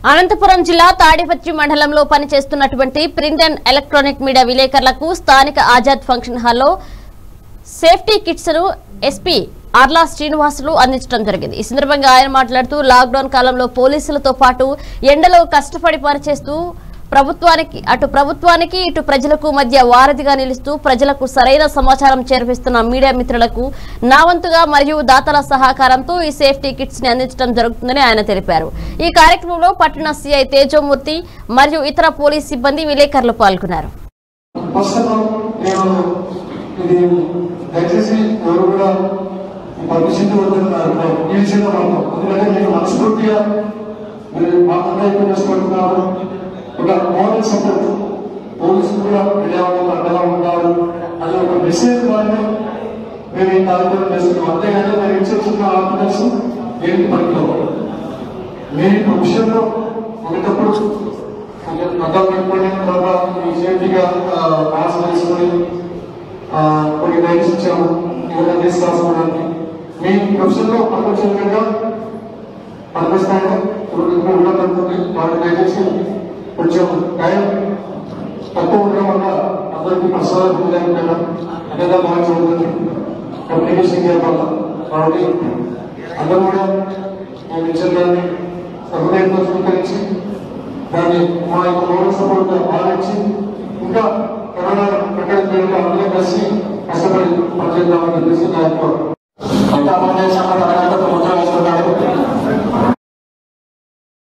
అనంతపురం జిల్లా తాడిపత్రి మండలంలో పనిచేస్తున్నటువంటి ప్రింట్ అండ్ ఎలక్ట్రానిక్ మీడియా విలేకరులకు స్థానిక ఆజాద్ ఫంక్షన్ హాల్లో సేఫ్టీ కిట్స్ ను ఎస్పీ ఆర్లా శ్రీనివాసులు అందించడం జరిగింది ఈ సందర్భంగా ఆయన మాట్లాడుతూ లాక్డౌన్ కాలంలో పోలీసులతో పాటు ఎండలో కష్టపడి పనిచేస్తూ ప్రభుత్వానికి అటు ప్రభుత్వానికి ఇటు ప్రజలకు మధ్య వారధిగా నిలుస్తూ ప్రజలకు సరైన సమాచారం చేర్పిస్తున్న మీడియా మిత్రులకు నా వంతుగా మరియు దాతల సహకారంతో ఈ సేఫ్టీ కిట్స్ ని అందించడం జరుగుతుందని ఆయన తెలిపారు ఈ కార్యక్రమంలో పట్టణ సిఐ తేజోమూర్తి మరియు ఇతర పోలీస్ సిబ్బంది విలేకరులు పాల్గొన్నారు ప్రస్తుతం నేను ఇది దయచేసి ఎవరు కూడా పబ్లిసిటీ వద్దున్నారు నిలిచిన మాత్రం ఎందుకంటే నేను మనస్ఫూర్తిగా మీరు మా అన్నయ్య చేసుకుంటున్నారు ఒక మోరల్ సపోర్ట్ పోలీసులు కూడా ప్రజావాళ్ళు అండగా ఉంటారు అది ఒక మెసేజ్ కానీ మేము ఈ కార్యక్రమం చేస్తున్నాం అంతేగాని మీరు ఇచ్చిన ఆర్డినెన్స్ ఏంటి పనిలో మీరు ఈ విషయంలో ఒకటప్పుడు అర్థం పెట్టుకొని తర్వాత ఈ సేఫ్టీగా మాస్క్ వేసుకొని ఆ, కొన్ని లైన్స్ ఇచ్చాము ఏదైనా తీసుకురాసుకోవడానికి మీ ప్రొఫెషన్లో పనికొచ్చేందుగా పనికొస్తాయని ఇప్పుడు ఉండదంటుంది వాళ్ళు దయచేసి కొంచెం టైం తక్కువ ఉండడం వల్ల అందరికీ ప్రసాదం లేకుండా అనేది బాగా జరుగుతుంది కమ్యూనికేషన్ గ్యాప్ వల్ల కాబట్టి అందరూ కూడా నేను ఇచ్చిన దాన్ని హృదయంతో స్వీకరించి దాన్ని మా యొక్క మౌలిక సపోర్ట్ భావించి ఇంకా కరోనా ప్రకటన అందరూ కలిసి కష్టపడి పనిచేద్దామని చెప్పేసి నా యొక్క